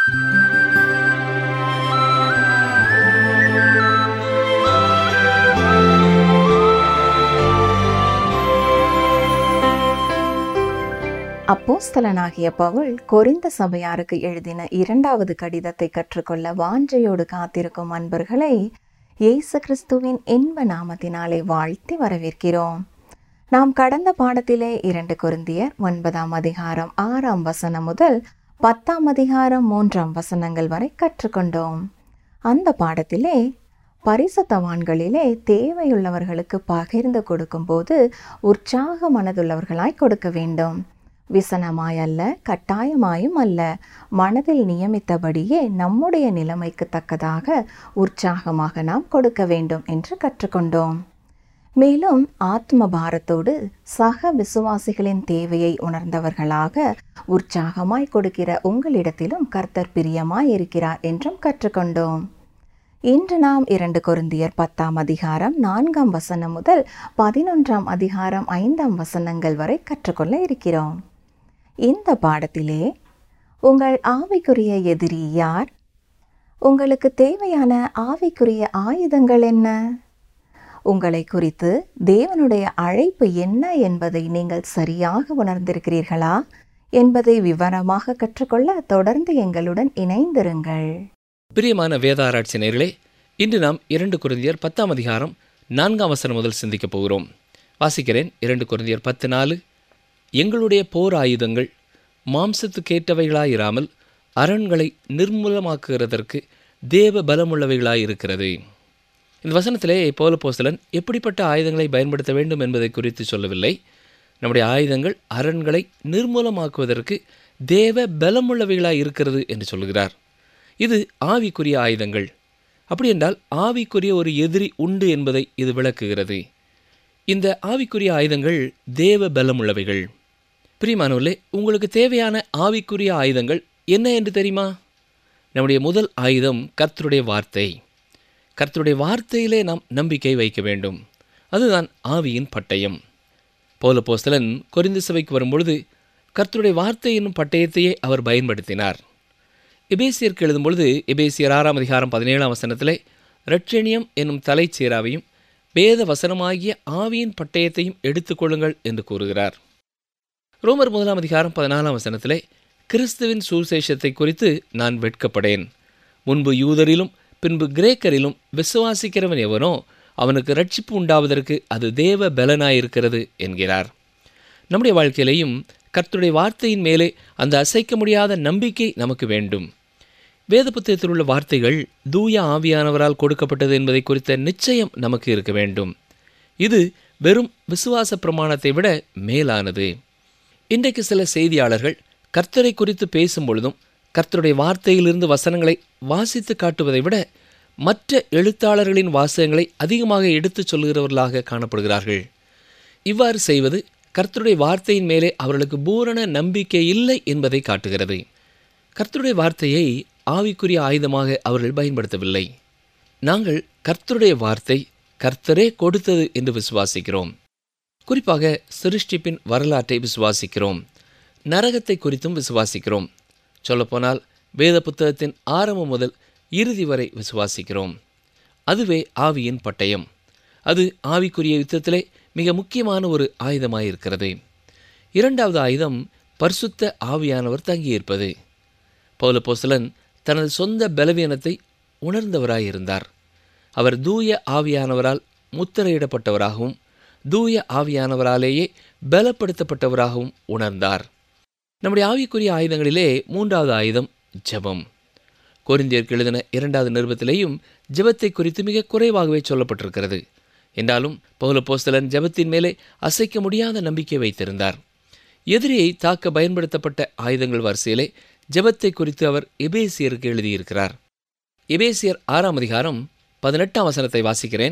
அப்போஸ்தலனாகிய பவுல் கொரிந்த சபையாருக்கு எழுதின இரண்டாவது கடிதத்தை கற்றுக்கொள்ள வாஞ்சையோடு காத்திருக்கும் அன்பர்களை இயேசு கிறிஸ்துவின் இன்ப நாமத்தினாலே வாழ்த்தி வரவேற்கிறோம் நாம் கடந்த பாடத்திலே இரண்டு கொரிந்தியர் ஒன்பதாம் அதிகாரம் ஆறாம் வசனம் முதல் பத்தாம் அதிகாரம் மூன்றாம் வசனங்கள் வரை கற்றுக்கொண்டோம் அந்த பாடத்திலே பரிசுத்தவான்களிலே தேவையுள்ளவர்களுக்கு பகிர்ந்து கொடுக்கும்போது உற்சாக மனதுள்ளவர்களாய் கொடுக்க வேண்டும் விசனமாய் அல்ல கட்டாயமாயும் அல்ல மனதில் நியமித்தபடியே நம்முடைய நிலைமைக்கு தக்கதாக உற்சாகமாக நாம் கொடுக்க வேண்டும் என்று கற்றுக்கொண்டோம் மேலும் ஆத்ம பாரத்தோடு சக விசுவாசிகளின் தேவையை உணர்ந்தவர்களாக உற்சாகமாய் கொடுக்கிற உங்களிடத்திலும் கர்த்தர் பிரியமாய் இருக்கிறார் என்றும் கற்றுக்கொண்டோம் இன்று நாம் இரண்டு கொருந்தியர் பத்தாம் அதிகாரம் நான்காம் வசனம் முதல் பதினொன்றாம் அதிகாரம் ஐந்தாம் வசனங்கள் வரை கற்றுக்கொள்ள இருக்கிறோம் இந்த பாடத்திலே உங்கள் ஆவிக்குரிய எதிரி யார் உங்களுக்கு தேவையான ஆவிக்குரிய ஆயுதங்கள் என்ன உங்களை குறித்து தேவனுடைய அழைப்பு என்ன என்பதை நீங்கள் சரியாக உணர்ந்திருக்கிறீர்களா என்பதை விவரமாக கற்றுக்கொள்ள தொடர்ந்து எங்களுடன் இணைந்திருங்கள் பிரியமான வேதாராய்ச்சி நேர்களே இன்று நாம் இரண்டு குருந்தியர் பத்தாம் அதிகாரம் நான்காம் வசனம் முதல் சிந்திக்கப் போகிறோம் வாசிக்கிறேன் இரண்டு குருந்தியர் பத்து நாலு எங்களுடைய போர் ஆயுதங்கள் மாம்சத்துக்கேற்றவைகளாயிராமல் அரண்களை நிர்மூலமாக்குகிறதற்கு தேவ பலமுள்ளவைகளாயிருக்கிறது இந்த வசனத்திலே பௌலப்போஸ்தலன் எப்படிப்பட்ட ஆயுதங்களை பயன்படுத்த வேண்டும் என்பதை குறித்து சொல்லவில்லை நம்முடைய ஆயுதங்கள் அரண்களை நிர்மூலமாக்குவதற்கு தேவ பலமுள்ளவைகளாய் இருக்கிறது என்று சொல்கிறார் இது ஆவிக்குரிய ஆயுதங்கள் அப்படி என்றால் ஆவிக்குரிய ஒரு எதிரி உண்டு என்பதை இது விளக்குகிறது இந்த ஆவிக்குரிய ஆயுதங்கள் தேவ பலமுள்ளவைகள் பிரிமானவர்களே உங்களுக்கு தேவையான ஆவிக்குரிய ஆயுதங்கள் என்ன என்று தெரியுமா நம்முடைய முதல் ஆயுதம் கர்த்தருடைய வார்த்தை கர்த்தருடைய வார்த்தையிலே நாம் நம்பிக்கை வைக்க வேண்டும் அதுதான் ஆவியின் பட்டயம் போல போஸ்தலன் கொரிந்து சபைக்கு வரும்பொழுது கர்த்தருடைய வார்த்தை என்னும் பட்டயத்தையே அவர் பயன்படுத்தினார் எபேசியருக்கு எழுதும் பொழுது எபேசியர் ஆறாம் அதிகாரம் பதினேழாம் வசனத்திலே ரட்சணியம் என்னும் தலைச்சீராவையும் வேத வசனமாகிய ஆவியின் பட்டயத்தையும் எடுத்துக்கொள்ளுங்கள் என்று கூறுகிறார் ரோமர் முதலாம் அதிகாரம் பதினாலாம் வசனத்திலே கிறிஸ்துவின் சுசேஷத்தை குறித்து நான் வெட்கப்படேன் முன்பு யூதரிலும் பின்பு கிரேக்கரிலும் விசுவாசிக்கிறவன் எவனோ அவனுக்கு ரட்சிப்பு உண்டாவதற்கு அது தேவ பலனாயிருக்கிறது என்கிறார் நம்முடைய வாழ்க்கையிலேயும் கர்த்தருடைய வார்த்தையின் மேலே அந்த அசைக்க முடியாத நம்பிக்கை நமக்கு வேண்டும் வேத புத்தகத்தில் உள்ள வார்த்தைகள் தூய ஆவியானவரால் கொடுக்கப்பட்டது என்பதை குறித்த நிச்சயம் நமக்கு இருக்க வேண்டும் இது வெறும் விசுவாச பிரமாணத்தை விட மேலானது இன்றைக்கு சில செய்தியாளர்கள் கர்த்தரை குறித்து பேசும் பொழுதும் கர்த்தருடைய வார்த்தையிலிருந்து வசனங்களை வாசித்து காட்டுவதை விட மற்ற எழுத்தாளர்களின் வாசகங்களை அதிகமாக எடுத்துச் சொல்கிறவர்களாக காணப்படுகிறார்கள் இவ்வாறு செய்வது கர்த்தருடைய வார்த்தையின் மேலே அவர்களுக்கு பூரண நம்பிக்கை இல்லை என்பதை காட்டுகிறது கர்த்தருடைய வார்த்தையை ஆவிக்குரிய ஆயுதமாக அவர்கள் பயன்படுத்தவில்லை நாங்கள் கர்த்தருடைய வார்த்தை கர்த்தரே கொடுத்தது என்று விசுவாசிக்கிறோம் குறிப்பாக சிருஷ்டிப்பின் வரலாற்றை விசுவாசிக்கிறோம் நரகத்தை குறித்தும் விசுவாசிக்கிறோம் சொல்லப்போனால் வேத புத்தகத்தின் ஆரம்பம் முதல் இறுதி வரை விசுவாசிக்கிறோம் அதுவே ஆவியின் பட்டயம் அது ஆவிக்குரிய யுத்தத்திலே மிக முக்கியமான ஒரு ஆயுதமாயிருக்கிறது இரண்டாவது ஆயுதம் பரிசுத்த ஆவியானவர் தங்கியிருப்பது பௌலப்போசலன் தனது சொந்த பலவீனத்தை உணர்ந்தவராயிருந்தார் அவர் தூய ஆவியானவரால் முத்திரையிடப்பட்டவராகவும் தூய ஆவியானவராலேயே பலப்படுத்தப்பட்டவராகவும் உணர்ந்தார் நம்முடைய ஆவிக்குரிய ஆயுதங்களிலே மூன்றாவது ஆயுதம் ஜெபம் கோரிந்தியருக்கு எழுதின இரண்டாவது நிருபத்திலேயும் ஜெபத்தை குறித்து மிக குறைவாகவே சொல்லப்பட்டிருக்கிறது என்றாலும் பௌலப்போஸ்தலன் ஜெபத்தின் மேலே அசைக்க முடியாத நம்பிக்கை வைத்திருந்தார் எதிரியை தாக்க பயன்படுத்தப்பட்ட ஆயுதங்கள் வரிசையிலே ஜெபத்தை குறித்து அவர் எபேசியருக்கு எழுதியிருக்கிறார் எபேசியர் ஆறாம் அதிகாரம் பதினெட்டாம் வசனத்தை வாசிக்கிறேன்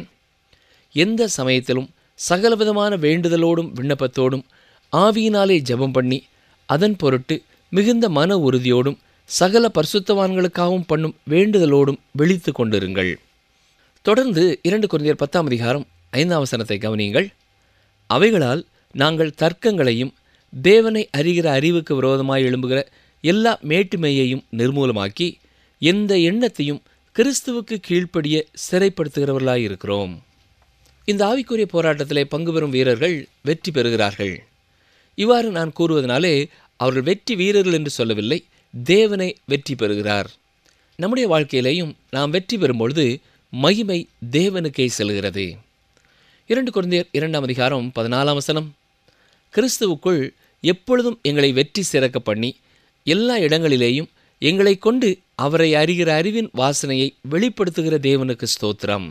எந்த சமயத்திலும் சகலவிதமான வேண்டுதலோடும் விண்ணப்பத்தோடும் ஆவியினாலே ஜெபம் பண்ணி அதன் பொருட்டு மிகுந்த மன உறுதியோடும் சகல பரிசுத்தவான்களுக்காகவும் பண்ணும் வேண்டுதலோடும் விழித்து கொண்டிருங்கள் தொடர்ந்து இரண்டு குழந்தையர் பத்தாம் அதிகாரம் ஐந்தாம் வசனத்தை கவனியுங்கள் அவைகளால் நாங்கள் தர்க்கங்களையும் தேவனை அறிகிற அறிவுக்கு விரோதமாய் எழும்புகிற எல்லா மேட்டுமையையும் நிர்மூலமாக்கி எந்த எண்ணத்தையும் கிறிஸ்துவுக்கு கீழ்ப்படிய சிறைப்படுத்துகிறவர்களாய் இருக்கிறோம் இந்த ஆவிக்குரிய போராட்டத்திலே பங்கு பெறும் வீரர்கள் வெற்றி பெறுகிறார்கள் இவ்வாறு நான் கூறுவதனாலே அவர்கள் வெற்றி வீரர்கள் என்று சொல்லவில்லை தேவனை வெற்றி பெறுகிறார் நம்முடைய வாழ்க்கையிலேயும் நாம் வெற்றி பெறும்பொழுது மகிமை தேவனுக்கே செல்கிறது இரண்டு குழந்தையர் இரண்டாம் அதிகாரம் பதினாலாம் வசனம் கிறிஸ்துவுக்குள் எப்பொழுதும் எங்களை வெற்றி சிறக்க பண்ணி எல்லா இடங்களிலேயும் எங்களை கொண்டு அவரை அறிகிற அறிவின் வாசனையை வெளிப்படுத்துகிற தேவனுக்கு ஸ்தோத்திரம்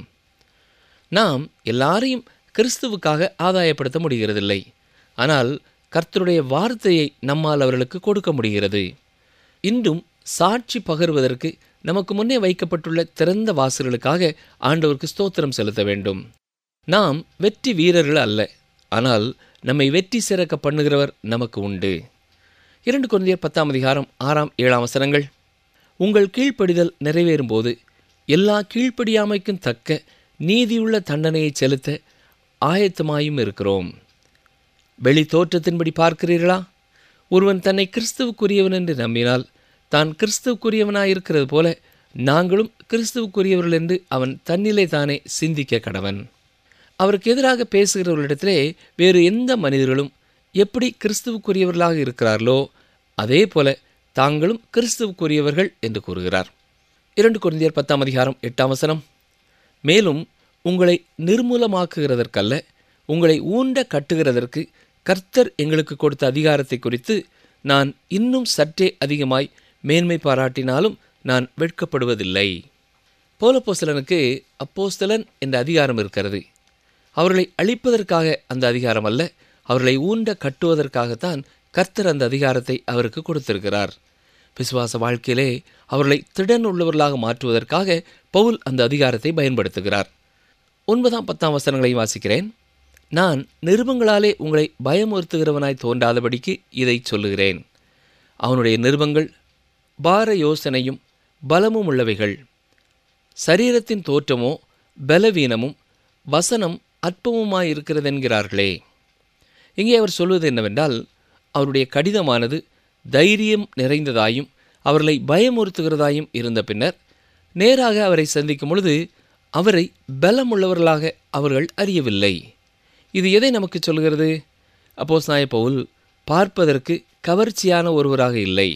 நாம் எல்லாரையும் கிறிஸ்துவுக்காக ஆதாயப்படுத்த முடிகிறதில்லை ஆனால் கர்த்தருடைய வார்த்தையை நம்மால் அவர்களுக்கு கொடுக்க முடிகிறது இன்றும் சாட்சி பகர்வதற்கு நமக்கு முன்னே வைக்கப்பட்டுள்ள திறந்த வாசல்களுக்காக ஆண்டவருக்கு ஸ்தோத்திரம் செலுத்த வேண்டும் நாம் வெற்றி வீரர்கள் அல்ல ஆனால் நம்மை வெற்றி சிறக்க பண்ணுகிறவர் நமக்கு உண்டு இரண்டு குழந்தையர் பத்தாம் அதிகாரம் ஆறாம் ஏழாம் வசனங்கள் உங்கள் கீழ்ப்படிதல் நிறைவேறும் போது எல்லா கீழ்ப்படியாமைக்கும் தக்க நீதியுள்ள தண்டனையை செலுத்த ஆயத்தமாயும் இருக்கிறோம் வெளி தோற்றத்தின்படி பார்க்கிறீர்களா ஒருவன் தன்னை கிறிஸ்துவுக்குரியவன் என்று நம்பினால் தான் கிறிஸ்துவுக்குரியவனாயிருக்கிறது போல நாங்களும் கிறிஸ்துவுக்குரியவர்கள் என்று அவன் தன்னிலே தானே சிந்திக்க கடவன் அவருக்கு எதிராக பேசுகிறவர்களிடத்திலே வேறு எந்த மனிதர்களும் எப்படி கிறிஸ்துவுக்குரியவர்களாக இருக்கிறார்களோ அதே போல தாங்களும் கிறிஸ்துவுக்குரியவர்கள் என்று கூறுகிறார் இரண்டு குழந்தையர் பத்தாம் அதிகாரம் எட்டாம் வசனம் மேலும் உங்களை நிர்மூலமாக்குகிறதற்கல்ல உங்களை ஊண்ட கட்டுகிறதற்கு கர்த்தர் எங்களுக்கு கொடுத்த அதிகாரத்தை குறித்து நான் இன்னும் சற்றே அதிகமாய் மேன்மை பாராட்டினாலும் நான் வெட்கப்படுவதில்லை போலப்போஸ்தலனுக்கு அப்போஸ்தலன் என்ற அதிகாரம் இருக்கிறது அவர்களை அழிப்பதற்காக அந்த அதிகாரம் அல்ல அவர்களை ஊண்ட கட்டுவதற்காகத்தான் கர்த்தர் அந்த அதிகாரத்தை அவருக்கு கொடுத்திருக்கிறார் விசுவாச வாழ்க்கையிலே அவர்களை திடன் உள்ளவர்களாக மாற்றுவதற்காக பவுல் அந்த அதிகாரத்தை பயன்படுத்துகிறார் ஒன்பதாம் பத்தாம் வசனங்களை வாசிக்கிறேன் நான் நிருபங்களாலே உங்களை பயமுறுத்துகிறவனாய் தோன்றாதபடிக்கு இதை சொல்லுகிறேன் அவனுடைய நிருபங்கள் பார யோசனையும் பலமும் உள்ளவைகள் சரீரத்தின் தோற்றமோ பலவீனமும் வசனம் அற்பமுமாயிருக்கிறதென்கிறார்களே இங்கே அவர் சொல்வது என்னவென்றால் அவருடைய கடிதமானது தைரியம் நிறைந்ததாயும் அவர்களை பயமுறுத்துகிறதாயும் இருந்த பின்னர் நேராக அவரை சந்திக்கும் பொழுது அவரை பலமுள்ளவர்களாக அவர்கள் அறியவில்லை இது எதை நமக்கு சொல்கிறது அப்போஸ் நாய பவுல் பார்ப்பதற்கு கவர்ச்சியான ஒருவராக இல்லை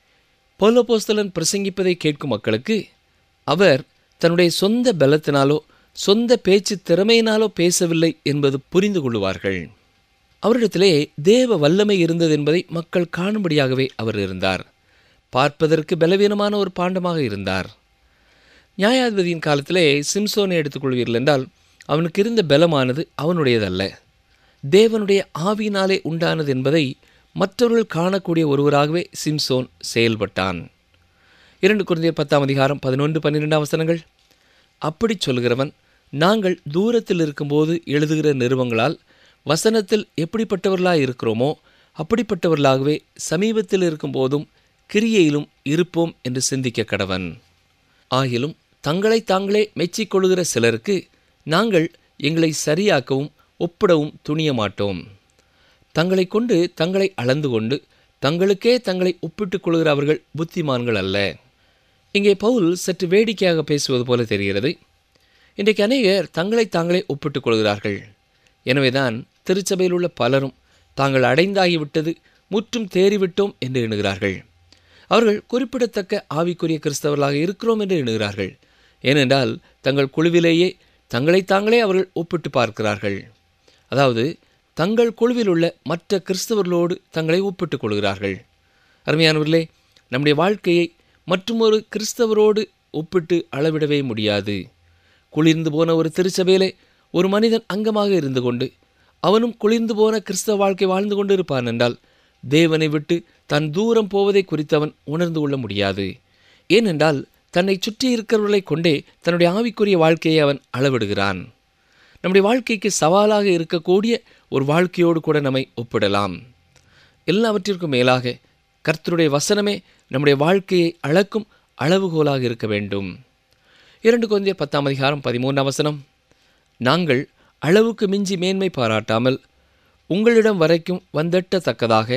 பௌலபோஸ்தலன் பிரசங்கிப்பதை கேட்கும் மக்களுக்கு அவர் தன்னுடைய சொந்த பலத்தினாலோ சொந்த பேச்சு திறமையினாலோ பேசவில்லை என்பது புரிந்து கொள்ளுவார்கள் அவரிடத்திலே தேவ வல்லமை இருந்தது என்பதை மக்கள் காணும்படியாகவே அவர் இருந்தார் பார்ப்பதற்கு பலவீனமான ஒரு பாண்டமாக இருந்தார் நியாயாதிபதியின் காலத்திலே சிம்சோனை எடுத்துக்கொள்வீர்கள் என்றால் அவனுக்கு இருந்த பலமானது அவனுடையதல்ல தேவனுடைய ஆவியினாலே உண்டானது என்பதை மற்றவர்கள் காணக்கூடிய ஒருவராகவே சிம்சோன் செயல்பட்டான் இரண்டு குழந்தையர் பத்தாம் அதிகாரம் பதினொன்று பன்னிரெண்டாம் வசனங்கள் அப்படி சொல்கிறவன் நாங்கள் தூரத்தில் இருக்கும்போது எழுதுகிற நிறுவங்களால் வசனத்தில் எப்படிப்பட்டவர்களாக இருக்கிறோமோ அப்படிப்பட்டவர்களாகவே சமீபத்தில் இருக்கும்போதும் கிரியையிலும் இருப்போம் என்று சிந்திக்க கடவன் ஆகிலும் தங்களை தாங்களே மெச்சிக்கொள்கிற சிலருக்கு நாங்கள் எங்களை சரியாக்கவும் ஒப்பிடவும் துணிய மாட்டோம் தங்களை கொண்டு தங்களை அளந்து கொண்டு தங்களுக்கே தங்களை ஒப்பிட்டுக் கொள்கிற அவர்கள் புத்திமான்கள் அல்ல இங்கே பவுல் சற்று வேடிக்கையாக பேசுவது போல தெரிகிறது இன்றைக்கு அநேகர் தங்களை தாங்களே ஒப்பிட்டுக் கொள்கிறார்கள் எனவேதான் திருச்சபையில் உள்ள பலரும் தாங்கள் அடைந்தாகிவிட்டது முற்றும் தேறிவிட்டோம் என்று எண்ணுகிறார்கள் அவர்கள் குறிப்பிடத்தக்க ஆவிக்குரிய கிறிஸ்தவர்களாக இருக்கிறோம் என்று எண்ணுகிறார்கள் ஏனென்றால் தங்கள் குழுவிலேயே தங்களை தாங்களே அவர்கள் ஒப்பிட்டு பார்க்கிறார்கள் அதாவது தங்கள் குழுவில் உள்ள மற்ற கிறிஸ்தவர்களோடு தங்களை ஒப்பிட்டுக் கொள்கிறார்கள் அருமையானவர்களே நம்முடைய வாழ்க்கையை மற்றுமொரு கிறிஸ்தவரோடு ஒப்பிட்டு அளவிடவே முடியாது குளிர்ந்து போன ஒரு திருச்சபையிலே ஒரு மனிதன் அங்கமாக இருந்து கொண்டு அவனும் குளிர்ந்து போன கிறிஸ்தவ வாழ்க்கை வாழ்ந்து கொண்டு இருப்பான் என்றால் தேவனை விட்டு தன் தூரம் போவதை குறித்து அவன் உணர்ந்து கொள்ள முடியாது ஏனென்றால் தன்னை சுற்றி இருக்கிறவர்களை கொண்டே தன்னுடைய ஆவிக்குரிய வாழ்க்கையை அவன் அளவிடுகிறான் நம்முடைய வாழ்க்கைக்கு சவாலாக இருக்கக்கூடிய ஒரு வாழ்க்கையோடு கூட நம்மை ஒப்பிடலாம் எல்லாவற்றிற்கும் மேலாக கர்த்தருடைய வசனமே நம்முடைய வாழ்க்கையை அளக்கும் அளவுகோலாக இருக்க வேண்டும் இரண்டு குழந்தையர் பத்தாம் அதிகாரம் பதிமூன்றாம் வசனம் நாங்கள் அளவுக்கு மிஞ்சி மேன்மை பாராட்டாமல் உங்களிடம் வரைக்கும் வந்தெட்டத்தக்கதாக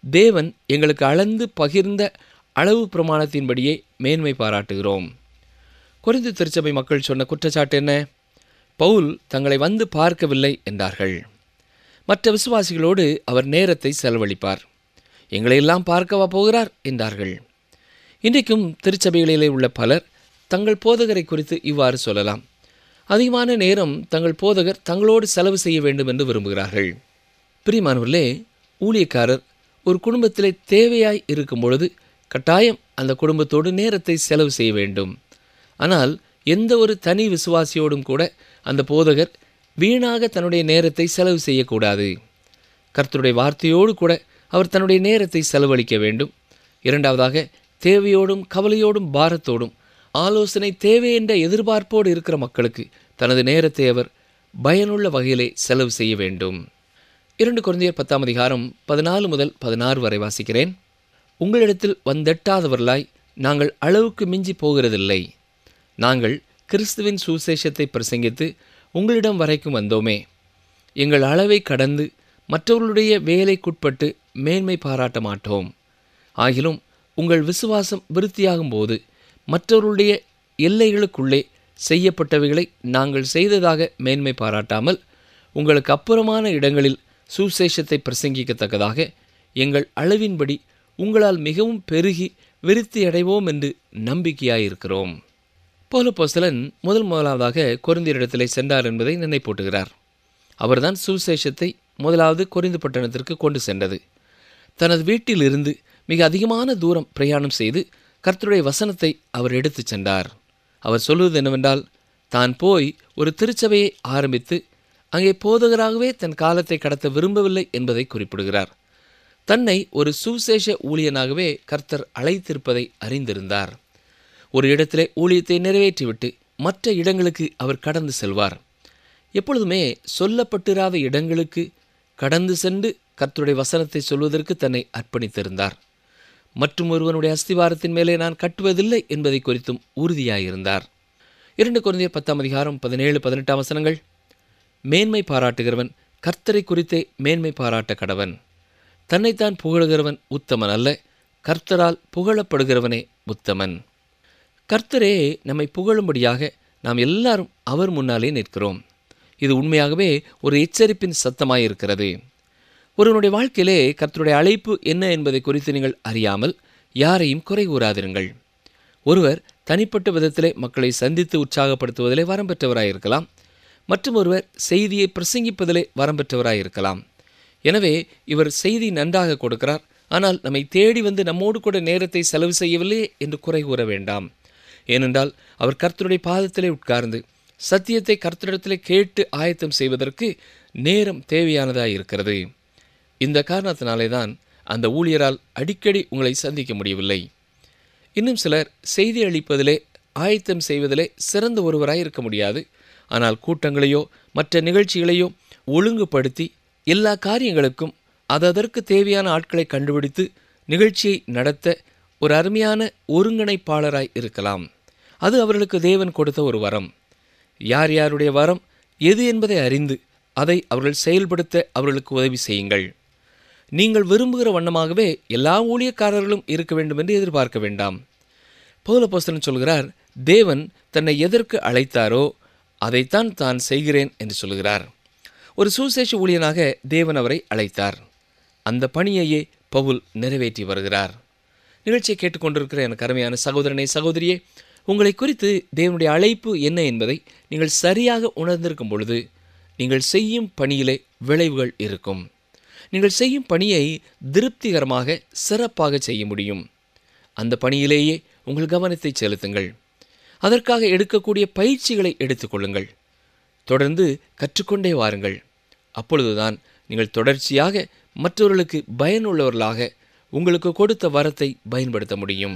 தேவன் எங்களுக்கு அளந்து பகிர்ந்த அளவு பிரமாணத்தின்படியே மேன்மை பாராட்டுகிறோம் குறைந்து திருச்சபை மக்கள் சொன்ன குற்றச்சாட்டு என்ன பவுல் தங்களை வந்து பார்க்கவில்லை என்றார்கள் மற்ற விசுவாசிகளோடு அவர் நேரத்தை செலவழிப்பார் எங்களையெல்லாம் பார்க்கவா போகிறார் என்றார்கள் இன்றைக்கும் திருச்சபைகளிலே உள்ள பலர் தங்கள் போதகரை குறித்து இவ்வாறு சொல்லலாம் அதிகமான நேரம் தங்கள் போதகர் தங்களோடு செலவு செய்ய வேண்டும் என்று விரும்புகிறார்கள் பிரியமானவர்களே ஊழியக்காரர் ஒரு குடும்பத்திலே தேவையாய் இருக்கும் பொழுது கட்டாயம் அந்த குடும்பத்தோடு நேரத்தை செலவு செய்ய வேண்டும் ஆனால் எந்த ஒரு தனி விசுவாசியோடும் கூட அந்த போதகர் வீணாக தன்னுடைய நேரத்தை செலவு செய்யக்கூடாது கர்த்தருடைய வார்த்தையோடு கூட அவர் தன்னுடைய நேரத்தை செலவழிக்க வேண்டும் இரண்டாவதாக தேவையோடும் கவலையோடும் பாரத்தோடும் ஆலோசனை தேவை என்ற எதிர்பார்ப்போடு இருக்கிற மக்களுக்கு தனது நேரத்தை அவர் பயனுள்ள வகையிலே செலவு செய்ய வேண்டும் இரண்டு குழந்தையர் பத்தாம் அதிகாரம் பதினாலு முதல் பதினாறு வரை வாசிக்கிறேன் உங்களிடத்தில் வந்தெட்டாதவர்களாய் நாங்கள் அளவுக்கு மிஞ்சி போகிறதில்லை நாங்கள் கிறிஸ்துவின் சுசேஷத்தை பிரசங்கித்து உங்களிடம் வரைக்கும் வந்தோமே எங்கள் அளவை கடந்து மற்றவர்களுடைய வேலைக்குட்பட்டு மேன்மை பாராட்ட மாட்டோம் ஆகிலும் உங்கள் விசுவாசம் விருத்தியாகும் போது மற்றவர்களுடைய எல்லைகளுக்குள்ளே செய்யப்பட்டவைகளை நாங்கள் செய்ததாக மேன்மை பாராட்டாமல் உங்களுக்கு அப்புறமான இடங்களில் சுசேஷத்தை பிரசங்கிக்கத்தக்கதாக எங்கள் அளவின்படி உங்களால் மிகவும் பெருகி விருத்தி அடைவோம் என்று நம்பிக்கையாயிருக்கிறோம் பௌலப்போஸ்தலன் முதல் முதலாவதாக கொரிந்தியரிடத்திலே சென்றார் என்பதை நினைப்பூட்டுகிறார் அவர்தான் சுவிசேஷத்தை முதலாவது கொரிந்து பட்டணத்திற்கு கொண்டு சென்றது தனது வீட்டிலிருந்து மிக அதிகமான தூரம் பிரயாணம் செய்து கர்த்தருடைய வசனத்தை அவர் எடுத்துச் சென்றார் அவர் சொல்வது என்னவென்றால் தான் போய் ஒரு திருச்சபையை ஆரம்பித்து அங்கே போதகராகவே தன் காலத்தை கடத்த விரும்பவில்லை என்பதை குறிப்பிடுகிறார் தன்னை ஒரு சுவிசேஷ ஊழியனாகவே கர்த்தர் அழைத்திருப்பதை அறிந்திருந்தார் ஒரு இடத்திலே ஊழியத்தை நிறைவேற்றிவிட்டு மற்ற இடங்களுக்கு அவர் கடந்து செல்வார் எப்பொழுதுமே சொல்லப்பட்டிராத இடங்களுக்கு கடந்து சென்று கர்த்தருடைய வசனத்தை சொல்வதற்கு தன்னை அர்ப்பணித்திருந்தார் மற்றும் ஒருவனுடைய அஸ்திவாரத்தின் மேலே நான் கட்டுவதில்லை என்பதை குறித்தும் உறுதியாயிருந்தார் இரண்டு குழந்தையர் பத்தாம் அதிகாரம் பதினேழு பதினெட்டாம் வசனங்கள் மேன்மை பாராட்டுகிறவன் கர்த்தரை குறித்தே மேன்மை பாராட்ட கடவன் தன்னைத்தான் புகழுகிறவன் உத்தமன் அல்ல கர்த்தரால் புகழப்படுகிறவனே உத்தமன் கர்த்தரே நம்மை புகழும்படியாக நாம் எல்லாரும் அவர் முன்னாலே நிற்கிறோம் இது உண்மையாகவே ஒரு எச்சரிப்பின் சத்தமாயிருக்கிறது ஒருவனுடைய வாழ்க்கையிலே கர்த்தருடைய அழைப்பு என்ன என்பதை குறித்து நீங்கள் அறியாமல் யாரையும் குறை கூறாதிருங்கள் ஒருவர் தனிப்பட்ட விதத்திலே மக்களை சந்தித்து உற்சாகப்படுத்துவதிலே வரம் பெற்றவராயிருக்கலாம் மற்றும் ஒருவர் செய்தியை பிரசங்கிப்பதிலே வரம் பெற்றவராயிருக்கலாம் எனவே இவர் செய்தி நன்றாக கொடுக்கிறார் ஆனால் நம்மை தேடி வந்து நம்மோடு கூட நேரத்தை செலவு செய்யவில்லையே என்று குறை கூற வேண்டாம் ஏனென்றால் அவர் கர்த்தருடைய பாதத்திலே உட்கார்ந்து சத்தியத்தை கர்த்தரிடத்திலே கேட்டு ஆயத்தம் செய்வதற்கு நேரம் தேவையானதாக இருக்கிறது இந்த காரணத்தினாலே தான் அந்த ஊழியரால் அடிக்கடி உங்களை சந்திக்க முடியவில்லை இன்னும் சிலர் செய்தி அளிப்பதிலே ஆயத்தம் செய்வதிலே சிறந்த ஒருவராய் இருக்க முடியாது ஆனால் கூட்டங்களையோ மற்ற நிகழ்ச்சிகளையோ ஒழுங்குபடுத்தி எல்லா காரியங்களுக்கும் அததற்கு தேவையான ஆட்களை கண்டுபிடித்து நிகழ்ச்சியை நடத்த ஒரு அருமையான ஒருங்கிணைப்பாளராய் இருக்கலாம் அது அவர்களுக்கு தேவன் கொடுத்த ஒரு வரம் யார் யாருடைய வரம் எது என்பதை அறிந்து அதை அவர்கள் செயல்படுத்த அவர்களுக்கு உதவி செய்யுங்கள் நீங்கள் விரும்புகிற வண்ணமாகவே எல்லா ஊழியக்காரர்களும் இருக்க வேண்டும் என்று எதிர்பார்க்க வேண்டாம் பௌலபோஸ்தலன் சொல்கிறார் தேவன் தன்னை எதற்கு அழைத்தாரோ அதைத்தான் தான் செய்கிறேன் என்று சொல்கிறார் ஒரு சுசேஷ ஊழியனாக தேவன் அவரை அழைத்தார் அந்த பணியையே பவுல் நிறைவேற்றி வருகிறார் நிகழ்ச்சியை கேட்டுக்கொண்டிருக்கிற எனக்கு அருமையான சகோதரனை சகோதரியே உங்களை குறித்து தேவனுடைய அழைப்பு என்ன என்பதை நீங்கள் சரியாக உணர்ந்திருக்கும் பொழுது நீங்கள் செய்யும் பணியிலே விளைவுகள் இருக்கும் நீங்கள் செய்யும் பணியை திருப்திகரமாக சிறப்பாக செய்ய முடியும் அந்த பணியிலேயே உங்கள் கவனத்தை செலுத்துங்கள் அதற்காக எடுக்கக்கூடிய பயிற்சிகளை எடுத்துக்கொள்ளுங்கள் தொடர்ந்து கற்றுக்கொண்டே வாருங்கள் அப்பொழுதுதான் நீங்கள் தொடர்ச்சியாக மற்றவர்களுக்கு பயனுள்ளவர்களாக உங்களுக்கு கொடுத்த வரத்தை பயன்படுத்த முடியும்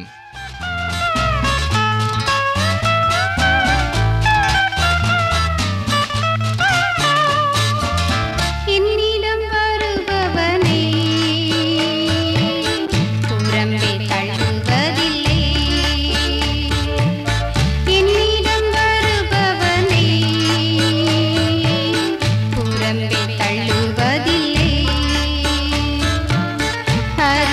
என்னிடம் வருபவனே புறம்பே தள்ளுவதில்லை என்னிடம் வருபவனே புறம்பே தள்ளுவதில்லை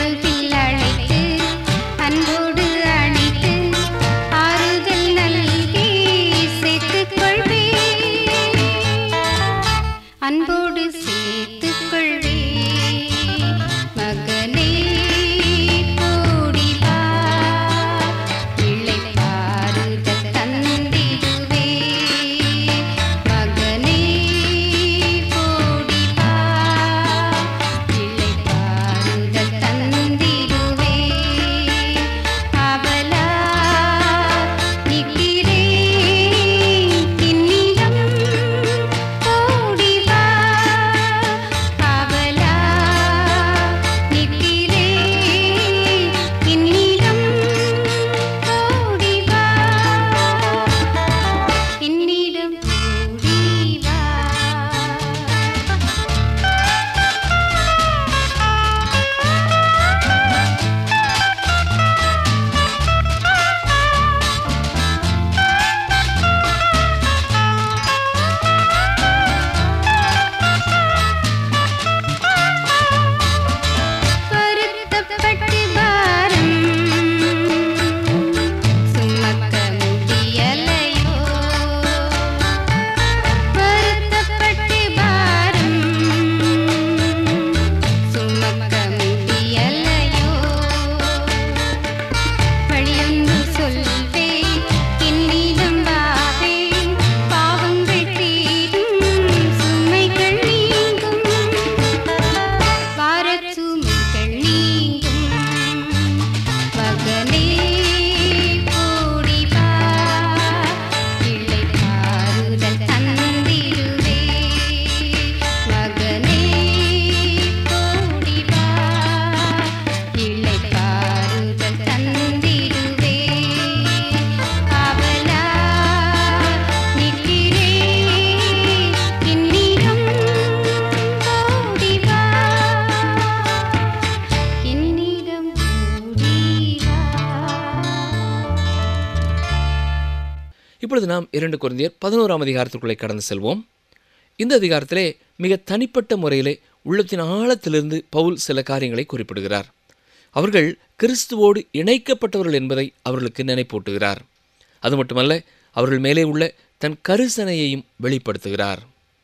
இப்பொழுது நாம் இரண்டு குருந்தியர் பதினோராம் அதிகாரத்திற்குள்ளே கடந்து செல்வோம் இந்த அதிகாரத்திலே மிக தனிப்பட்ட முறையிலே உள்ளத்தின் ஆழத்திலிருந்து பவுல் சில காரியங்களை குறிப்பிடுகிறார் அவர்கள் கிறிஸ்துவோடு இணைக்கப்பட்டவர்கள் என்பதை அவர்களுக்கு நினைப்பூட்டுகிறார் அது மட்டுமல்ல அவர்கள் மேலே உள்ள தன் கரிசனையையும் வெளிப்படுத்துகிறார்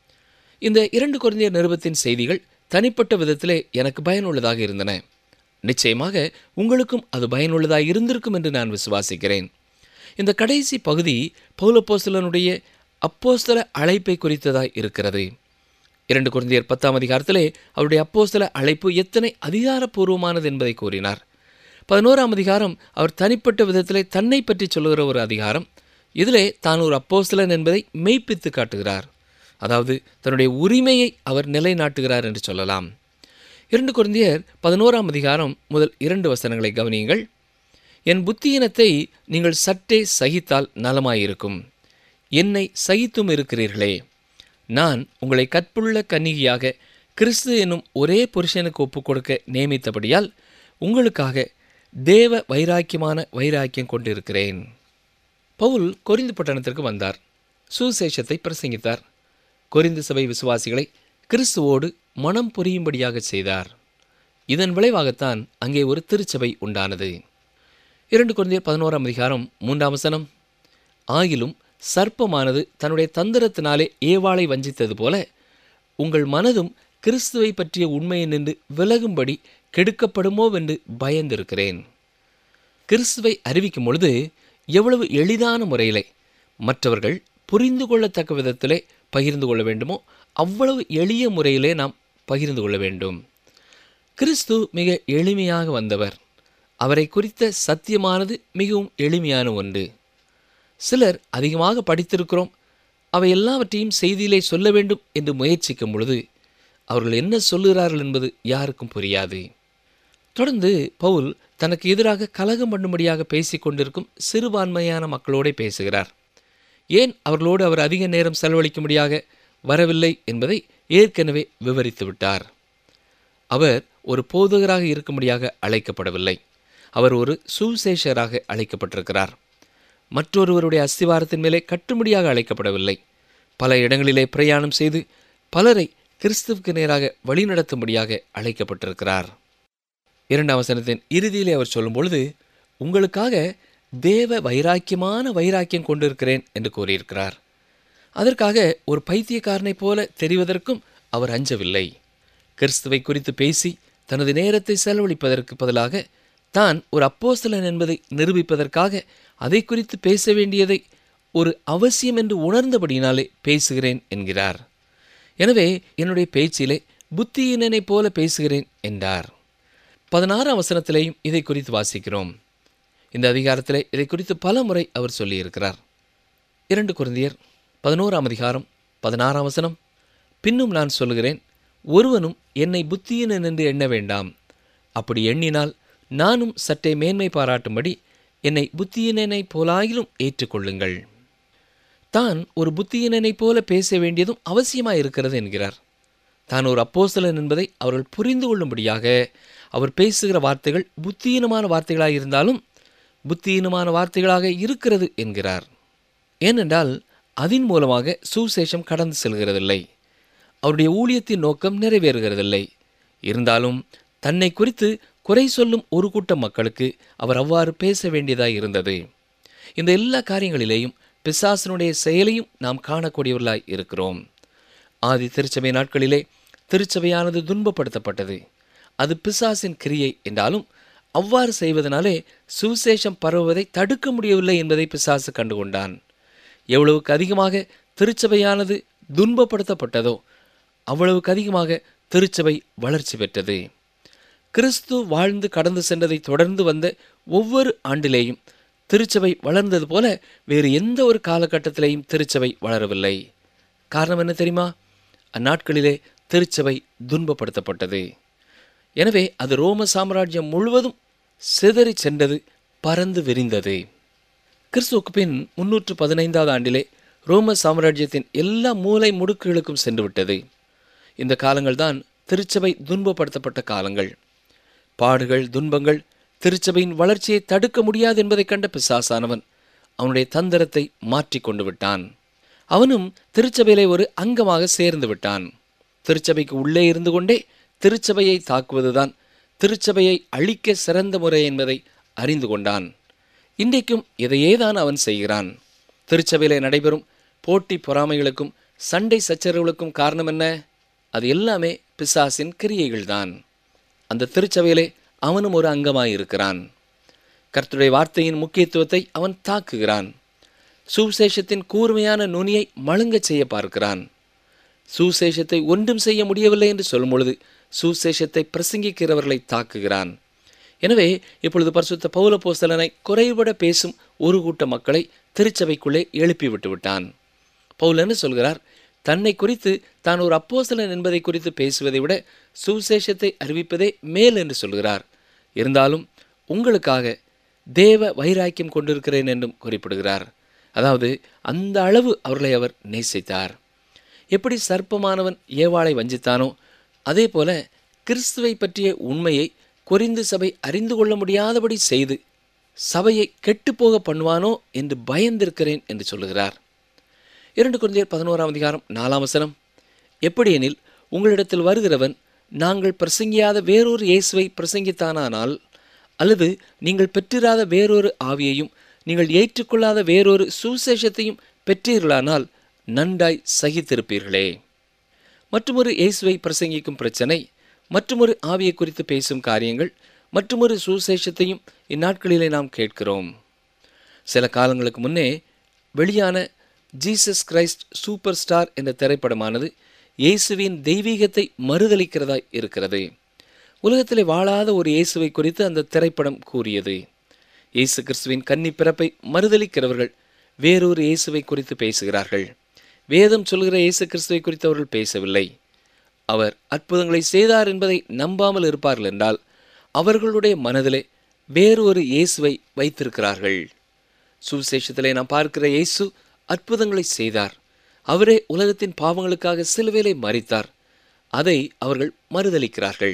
இந்த இரண்டு குழந்தையர் நிருபத்தின் செய்திகள் தனிப்பட்ட விதத்திலே எனக்கு பயனுள்ளதாக இருந்தன நிச்சயமாக உங்களுக்கும் அது பயனுள்ளதாக இருந்திருக்கும் என்று நான் விசுவாசிக்கிறேன் இந்த கடைசி பகுதி பௌலப்போஸ்தலனுடைய அப்போஸ்தல அழைப்பை குறித்ததாய் இருக்கிறது இரண்டு குழந்தையர் பத்தாம் அதிகாரத்திலே அவருடைய அப்போஸ்தல அழைப்பு எத்தனை அதிகாரப்பூர்வமானது என்பதை கூறினார் பதினோராம் அதிகாரம் அவர் தனிப்பட்ட விதத்திலே தன்னை பற்றி சொல்லுகிற ஒரு அதிகாரம் இதிலே தான் ஒரு அப்போஸ்தலன் என்பதை மெய்ப்பித்து காட்டுகிறார் அதாவது தன்னுடைய உரிமையை அவர் நிலைநாட்டுகிறார் என்று சொல்லலாம் இரண்டு குழந்தையர் பதினோராம் அதிகாரம் முதல் இரண்டு வசனங்களை கவனியுங்கள் என் புத்தியினத்தை நீங்கள் சற்றே சகித்தால் நலமாயிருக்கும் என்னை சகித்தும் இருக்கிறீர்களே நான் உங்களை கற்புள்ள கன்னிகையாக கிறிஸ்து என்னும் ஒரே புருஷனுக்கு ஒப்புக் கொடுக்க நியமித்தபடியால் உங்களுக்காக தேவ வைராக்கியமான வைராக்கியம் கொண்டிருக்கிறேன் பவுல் கொரிந்து பட்டணத்திற்கு வந்தார் சுசேஷத்தை பிரசங்கித்தார் கொரிந்து சபை விசுவாசிகளை கிறிஸ்துவோடு மனம் புரியும்படியாக செய்தார் இதன் விளைவாகத்தான் அங்கே ஒரு திருச்சபை உண்டானது இரண்டு குழந்தையர் பதினோராம் அதிகாரம் மூன்றாம் வசனம் ஆகிலும் சர்ப்பமானது தன்னுடைய தந்திரத்தினாலே ஏவாளை வஞ்சித்தது போல உங்கள் மனதும் கிறிஸ்துவை பற்றிய உண்மையை நின்று விலகும்படி கெடுக்கப்படுமோ என்று பயந்திருக்கிறேன் கிறிஸ்துவை அறிவிக்கும் பொழுது எவ்வளவு எளிதான முறையிலே மற்றவர்கள் புரிந்து கொள்ளத்தக்க விதத்திலே பகிர்ந்து கொள்ள வேண்டுமோ அவ்வளவு எளிய முறையிலே நாம் பகிர்ந்து கொள்ள வேண்டும் கிறிஸ்து மிக எளிமையாக வந்தவர் அவரை குறித்த சத்தியமானது மிகவும் எளிமையான ஒன்று சிலர் அதிகமாக படித்திருக்கிறோம் அவை எல்லாவற்றையும் செய்தியிலே சொல்ல வேண்டும் என்று முயற்சிக்கும் பொழுது அவர்கள் என்ன சொல்லுகிறார்கள் என்பது யாருக்கும் புரியாது தொடர்ந்து பவுல் தனக்கு எதிராக கலகம் பண்ணும்படியாக பேசிக் கொண்டிருக்கும் சிறுபான்மையான மக்களோடே பேசுகிறார் ஏன் அவர்களோடு அவர் அதிக நேரம் செலவழிக்கும்படியாக வரவில்லை என்பதை ஏற்கனவே விவரித்து விட்டார் அவர் ஒரு போதகராக இருக்கும்படியாக அழைக்கப்படவில்லை அவர் ஒரு சுசேஷராக அழைக்கப்பட்டிருக்கிறார் மற்றொருவருடைய அஸ்திவாரத்தின் மேலே கட்டும்படியாக அழைக்கப்படவில்லை பல இடங்களிலே பிரயாணம் செய்து பலரை கிறிஸ்துவுக்கு நேராக வழிநடத்தும்படியாக அழைக்கப்பட்டிருக்கிறார் இரண்டாம் வசனத்தின் இறுதியிலே அவர் சொல்லும் பொழுது உங்களுக்காக தேவ வைராக்கியமான வைராக்கியம் கொண்டிருக்கிறேன் என்று கூறியிருக்கிறார் அதற்காக ஒரு பைத்தியக்காரனைப் போல தெரிவதற்கும் அவர் அஞ்சவில்லை கிறிஸ்துவை குறித்து பேசி தனது நேரத்தை செலவழிப்பதற்கு பதிலாக தான் ஒரு அப்போஸ்தலன் என்பதை நிரூபிப்பதற்காக அதை குறித்து பேச வேண்டியதை ஒரு அவசியம் என்று உணர்ந்தபடியினாலே பேசுகிறேன் என்கிறார் எனவே என்னுடைய பேச்சிலே புத்தியினனைப் போல பேசுகிறேன் என்றார் பதினாறாம் வசனத்திலேயும் இதை குறித்து வாசிக்கிறோம் இந்த அதிகாரத்திலே இதை குறித்து பல முறை அவர் சொல்லியிருக்கிறார் இரண்டு குருந்தியர் பதினோராம் அதிகாரம் பதினாறாம் வசனம் பின்னும் நான் சொல்லுகிறேன் ஒருவனும் என்னை புத்தியினன் என்று எண்ண வேண்டாம் அப்படி எண்ணினால் நானும் சற்றே மேன்மை பாராட்டும்படி என்னை புத்தியினனைப் போலாயிலும் ஏற்றுக்கொள்ளுங்கள் தான் ஒரு புத்தியினனைப் போல பேச வேண்டியதும் அவசியமாக இருக்கிறது என்கிறார் தான் ஒரு அப்போஸ்தலன் என்பதை அவர்கள் புரிந்து கொள்ளும்படியாக அவர் பேசுகிற வார்த்தைகள் புத்தியீனமான வார்த்தைகளாக இருந்தாலும் புத்தியீனமான வார்த்தைகளாக இருக்கிறது என்கிறார் ஏனென்றால் அதன் மூலமாக சுசேஷம் கடந்து செல்கிறதில்லை அவருடைய ஊழியத்தின் நோக்கம் நிறைவேறுகிறதில்லை இருந்தாலும் தன்னை குறித்து குறை சொல்லும் ஒரு கூட்டம் மக்களுக்கு அவர் அவ்வாறு பேச வேண்டியதாய் இருந்தது இந்த எல்லா காரியங்களிலேயும் பிசாசனுடைய செயலையும் நாம் காணக்கூடியவர்களாய் இருக்கிறோம் ஆதி திருச்சபை நாட்களிலே திருச்சபையானது துன்பப்படுத்தப்பட்டது அது பிசாசின் கிரியை என்றாலும் அவ்வாறு செய்வதனாலே சுவிசேஷம் பரவுவதை தடுக்க முடியவில்லை என்பதை பிசாசு கண்டுகொண்டான் எவ்வளவுக்கு அதிகமாக திருச்சபையானது துன்பப்படுத்தப்பட்டதோ அவ்வளவுக்கு அதிகமாக திருச்சபை வளர்ச்சி பெற்றது கிறிஸ்து வாழ்ந்து கடந்து சென்றதை தொடர்ந்து வந்த ஒவ்வொரு ஆண்டிலேயும் திருச்சபை வளர்ந்தது போல வேறு எந்த ஒரு காலகட்டத்திலேயும் திருச்சபை வளரவில்லை காரணம் என்ன தெரியுமா அந்நாட்களிலே திருச்சபை துன்பப்படுத்தப்பட்டது எனவே அது ரோம சாம்ராஜ்யம் முழுவதும் சிதறி சென்றது பறந்து விரிந்தது கிறிஸ்துவுக்கு பின் முன்னூற்று பதினைந்தாவது ஆண்டிலே ரோம சாம்ராஜ்யத்தின் எல்லா மூலை முடுக்குகளுக்கும் சென்றுவிட்டது இந்த காலங்கள்தான் திருச்சபை துன்பப்படுத்தப்பட்ட காலங்கள் பாடுகள் துன்பங்கள் திருச்சபையின் வளர்ச்சியை தடுக்க முடியாது என்பதைக் கண்ட பிசாசானவன் அவனுடைய தந்திரத்தை மாற்றிக் கொண்டு விட்டான் அவனும் திருச்சபையிலே ஒரு அங்கமாக சேர்ந்து விட்டான் திருச்சபைக்கு உள்ளே இருந்து கொண்டே திருச்சபையை தாக்குவதுதான் திருச்சபையை அழிக்க சிறந்த முறை என்பதை அறிந்து கொண்டான் இன்றைக்கும் இதையே தான் அவன் செய்கிறான் திருச்சபையிலே நடைபெறும் போட்டி பொறாமைகளுக்கும் சண்டை சச்சரவுகளுக்கும் காரணம் என்ன அது எல்லாமே பிசாசின் கிரியைகள்தான் அந்த திருச்சபையிலே அவனும் ஒரு அங்கமாயிருக்கிறான் கர்த்தருடைய வார்த்தையின் முக்கியத்துவத்தை அவன் தாக்குகிறான் சுவிசேஷத்தின் கூர்மையான நுனியை மழுங்கச் செய்ய பார்க்கிறான் சுசேஷத்தை ஒன்றும் செய்ய முடியவில்லை என்று சொல்லும் பொழுது சுசேஷத்தை பிரசங்கிக்கிறவர்களை தாக்குகிறான் எனவே இப்பொழுது பரிசுத்த பௌல போஸ்தலனை குறைபட பேசும் ஒரு கூட்ட மக்களை திருச்சபைக்குள்ளே எழுப்பி விட்டு விட்டான் பவுல் என்ன சொல்கிறார் தன்னை குறித்து தான் ஒரு அப்போஸ்தலன் என்பதை குறித்து பேசுவதை விட சுசேஷத்தை அறிவிப்பதே மேல் என்று சொல்கிறார் இருந்தாலும் உங்களுக்காக தேவ வைராக்கியம் கொண்டிருக்கிறேன் என்றும் குறிப்பிடுகிறார் அதாவது அந்த அளவு அவர்களை அவர் நேசித்தார் எப்படி சர்ப்பமானவன் ஏவாளை வஞ்சித்தானோ அதே போல கிறிஸ்துவை பற்றிய உண்மையை கொரிந்து சபை அறிந்து கொள்ள முடியாதபடி செய்து சபையை கெட்டுப்போக பண்ணுவானோ என்று பயந்திருக்கிறேன் என்று சொல்லுகிறார் இரண்டு குழந்தையர் பதினோராம் அதிகாரம் நாலாம் வசனம் எப்படியெனில் உங்களிடத்தில் வருகிறவன் நாங்கள் பிரசங்கியாத வேறொரு இயேசுவை பிரசங்கித்தானானால் அல்லது நீங்கள் பெற்றிராத வேறொரு ஆவியையும் நீங்கள் ஏற்றுக்கொள்ளாத வேறொரு சுசேஷத்தையும் பெற்றீர்களானால் நன்றாய் சகித்திருப்பீர்களே மற்றொரு இயேசுவை பிரசங்கிக்கும் பிரச்சனை மற்றொரு ஆவியை குறித்து பேசும் காரியங்கள் மற்றொரு சுசேஷத்தையும் இந்நாட்களிலே நாம் கேட்கிறோம் சில காலங்களுக்கு முன்னே வெளியான ஜீசஸ் கிரைஸ்ட் சூப்பர் ஸ்டார் என்ற திரைப்படமானது இயேசுவின் தெய்வீகத்தை மறுதளிக்கிறதாய் இருக்கிறது உலகத்திலே வாழாத ஒரு இயேசுவை குறித்து அந்த திரைப்படம் கூறியது இயேசு கிறிஸ்துவின் கன்னி பிறப்பை மறுதளிக்கிறவர்கள் வேறொரு இயேசுவை குறித்து பேசுகிறார்கள் வேதம் சொல்கிற இயேசு கிறிஸ்துவை குறித்து அவர்கள் பேசவில்லை அவர் அற்புதங்களை செய்தார் என்பதை நம்பாமல் இருப்பார்கள் என்றால் அவர்களுடைய மனதிலே வேறு ஒரு இயேசுவை வைத்திருக்கிறார்கள் சுவிசேஷத்திலே நாம் பார்க்கிற இயேசு அற்புதங்களை செய்தார் அவரே உலகத்தின் பாவங்களுக்காக சிலுவையிலே மறித்தார் அதை அவர்கள் மறுதளிக்கிறார்கள்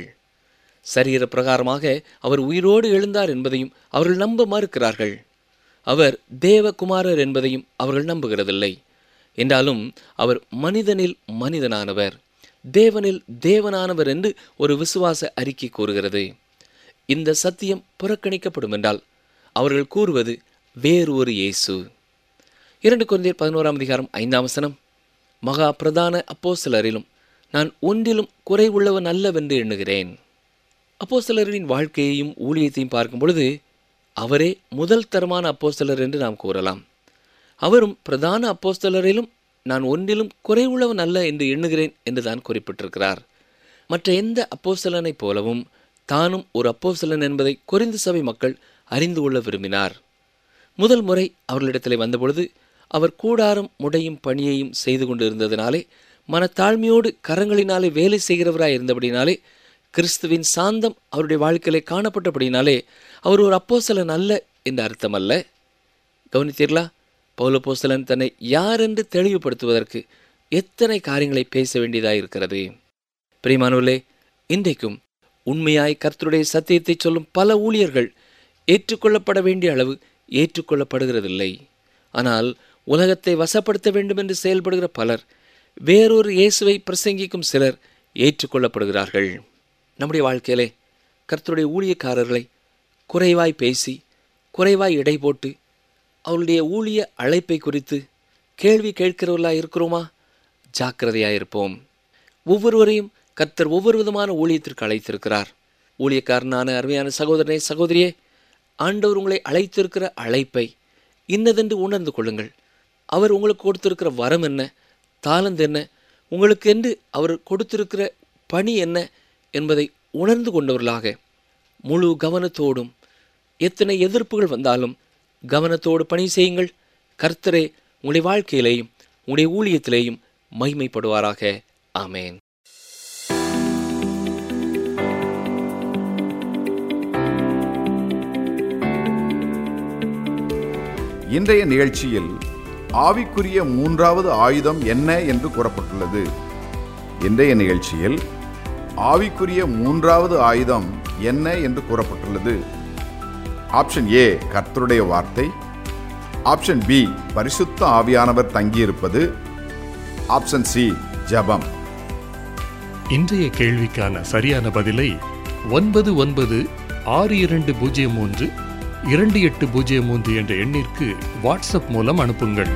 சரீர பிரகாரமாக அவர் உயிரோடு எழுந்தார் என்பதையும் அவர்கள் நம்ப மறுக்கிறார்கள் அவர் தேவகுமாரர் என்பதையும் அவர்கள் நம்புகிறதில்லை என்றாலும் அவர் மனிதனில் மனிதனானவர் தேவனில் தேவனானவர் என்று ஒரு விசுவாச அறிக்கை கூறுகிறது இந்த சத்தியம் புறக்கணிக்கப்படும் என்றால் அவர்கள் கூறுவது வேறு ஒரு இயேசு இரண்டு குழந்தையர் பதினோராம் அதிகாரம் ஐந்தாம் வசனம் மகா பிரதான அப்போஸ்தலரிலும் நான் ஒன்றிலும் குறைவுள்ளவன் அல்லவென்று எண்ணுகிறேன் அப்போஸ்தலரின் வாழ்க்கையையும் ஊழியத்தையும் பார்க்கும் பொழுது அவரே முதல் தரமான அப்போஸ்தலர் என்று நாம் கூறலாம் அவரும் பிரதான அப்போஸ்தலரிலும் நான் ஒன்றிலும் குறைவுள்ளவன் அல்ல என்று எண்ணுகிறேன் என்று தான் குறிப்பிட்டிருக்கிறார் மற்ற எந்த அப்போஸ்தலனைப் போலவும் தானும் ஒரு அப்போஸ்தலன் என்பதை குறைந்த சபை மக்கள் அறிந்து கொள்ள விரும்பினார் முதல் முறை அவர்களிடத்தில் வந்தபொழுது அவர் கூடாரம் முடையும் பணியையும் செய்து கொண்டிருந்ததினாலே மனத்தாழ்மையோடு கரங்களினாலே வேலை செய்கிறவராய் இருந்தபடினாலே கிறிஸ்துவின் சாந்தம் அவருடைய வாழ்க்கையிலே காணப்பட்டபடினாலே அவர் ஒரு அப்போஸ்தலன் அல்ல என்று அர்த்தம் அல்ல கவனித்தீர்களா பௌலப்போஸ்தலன் தன்னை யார் என்று தெளிவுபடுத்துவதற்கு எத்தனை காரியங்களை பேச வேண்டியதாக இருக்கிறது பிரிமானூலே இன்றைக்கும் உண்மையாய் கர்த்தருடைய சத்தியத்தை சொல்லும் பல ஊழியர்கள் ஏற்றுக்கொள்ளப்பட வேண்டிய அளவு ஏற்றுக்கொள்ளப்படுகிறதில்லை ஆனால் உலகத்தை வசப்படுத்த வேண்டும் என்று செயல்படுகிற பலர் வேறொரு இயேசுவை பிரசங்கிக்கும் சிலர் ஏற்றுக்கொள்ளப்படுகிறார்கள் நம்முடைய வாழ்க்கையிலே கர்த்தருடைய ஊழியக்காரர்களை குறைவாய் பேசி குறைவாய் எடை போட்டு அவருடைய ஊழிய அழைப்பை குறித்து கேள்வி கேட்கிறவர்களாக இருக்கிறோமா ஜாக்கிரதையாக இருப்போம் ஒவ்வொருவரையும் கர்த்தர் ஒவ்வொரு விதமான ஊழியத்திற்கு அழைத்திருக்கிறார் ஊழியக்காரனான அருமையான சகோதரனே சகோதரியே ஆண்டவர் உங்களை அழைத்திருக்கிற அழைப்பை இன்னதென்று உணர்ந்து கொள்ளுங்கள் அவர் உங்களுக்கு கொடுத்திருக்கிற வரம் என்ன தாளந்து என்ன உங்களுக்கு என்று அவர் கொடுத்திருக்கிற பணி என்ன என்பதை உணர்ந்து கொண்டவர்களாக முழு கவனத்தோடும் எத்தனை எதிர்ப்புகள் வந்தாலும் கவனத்தோடு பணி செய்யுங்கள் கர்த்தரே உங்களுடைய வாழ்க்கையிலேயும் உங்களுடைய ஊழியத்திலேயும் மகிமைப்படுவாராக ஆமேன் இன்றைய நிகழ்ச்சியில் ஆவிக்குரிய மூன்றாவது ஆயுதம் என்ன என்று கூறப்பட்டுள்ளது இன்றைய நிகழ்ச்சியில் ஆவிக்குரிய மூன்றாவது ஆயுதம் என்ன என்று கூறப்பட்டுள்ளது ஆப்ஷன் ஏ கர்த்தருடைய வார்த்தை ஆப்ஷன் பி பரிசுத்த ஆவியானவர் தங்கியிருப்பது ஆப்ஷன் சி ஜெபம் இன்றைய கேள்விக்கான சரியான பதிலை ஒன்பது ஒன்பது ஆறு இரண்டு பூஜ்ஜியம் மூன்று இரண்டு எட்டு பூஜ்ஜியம் மூன்று என்ற எண்ணிற்கு வாட்ஸ்அப் மூலம் அனுப்புங்கள்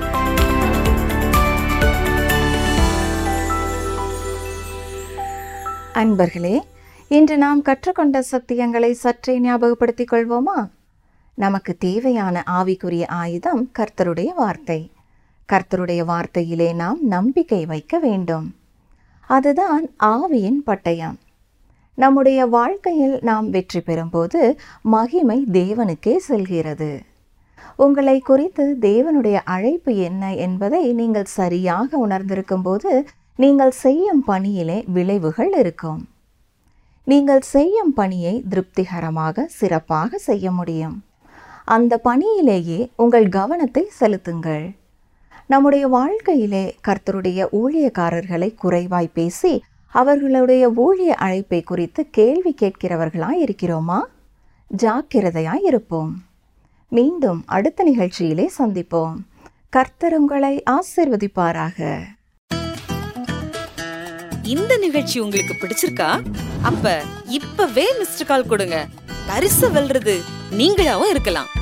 அன்பர்களே இன்று நாம் கற்றுக்கொண்ட சத்தியங்களை சற்றே ஞாபகப்படுத்திக் கொள்வோமா நமக்கு தேவையான ஆவிக்குரிய ஆயுதம் கர்த்தருடைய வார்த்தை கர்த்தருடைய வார்த்தையிலே நாம் நம்பிக்கை வைக்க வேண்டும் அதுதான் ஆவியின் பட்டயம் நம்முடைய வாழ்க்கையில் நாம் வெற்றி பெறும்போது மகிமை தேவனுக்கே செல்கிறது உங்களை குறித்து தேவனுடைய அழைப்பு என்ன என்பதை நீங்கள் சரியாக உணர்ந்திருக்கும் போது நீங்கள் செய்யும் பணியிலே விளைவுகள் இருக்கும் நீங்கள் செய்யும் பணியை திருப்திகரமாக சிறப்பாக செய்ய முடியும் அந்த பணியிலேயே உங்கள் கவனத்தை செலுத்துங்கள் நம்முடைய வாழ்க்கையிலே கர்த்தருடைய ஊழியக்காரர்களை குறைவாய் பேசி அவர்களுடைய ஊழிய அழைப்பை குறித்து கேள்வி கேட்கிறவர்களாய் இருக்கிறோமா ஜாக்கிரதையாய் இருப்போம் மீண்டும் அடுத்த நிகழ்ச்சியிலே சந்திப்போம் கர்த்தர் உங்களை ஆசிர்வதிப்பாராக இந்த நிகழ்ச்சி உங்களுக்கு பிடிச்சிருக்கா அப்ப இப்பவே மிஸ்டர் கால் கொடுங்க பரிசு வெல்றது நீங்களாவும் இருக்கலாம்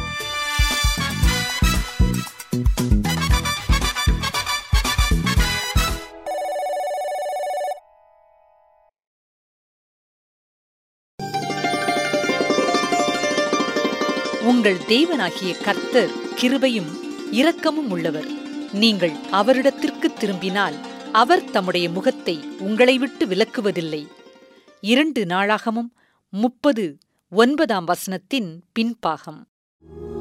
உங்கள் தேவனாகிய கர்த்தர் கிருபையும் இரக்கமும் உள்ளவர் நீங்கள் அவரிடத்திற்கு திரும்பினால் அவர் தம்முடைய முகத்தை உங்களை விட்டு விலக்குவதில்லை இரண்டு நாளாகமும் முப்பது ஒன்பதாம் வசனத்தின் பின்பாகம்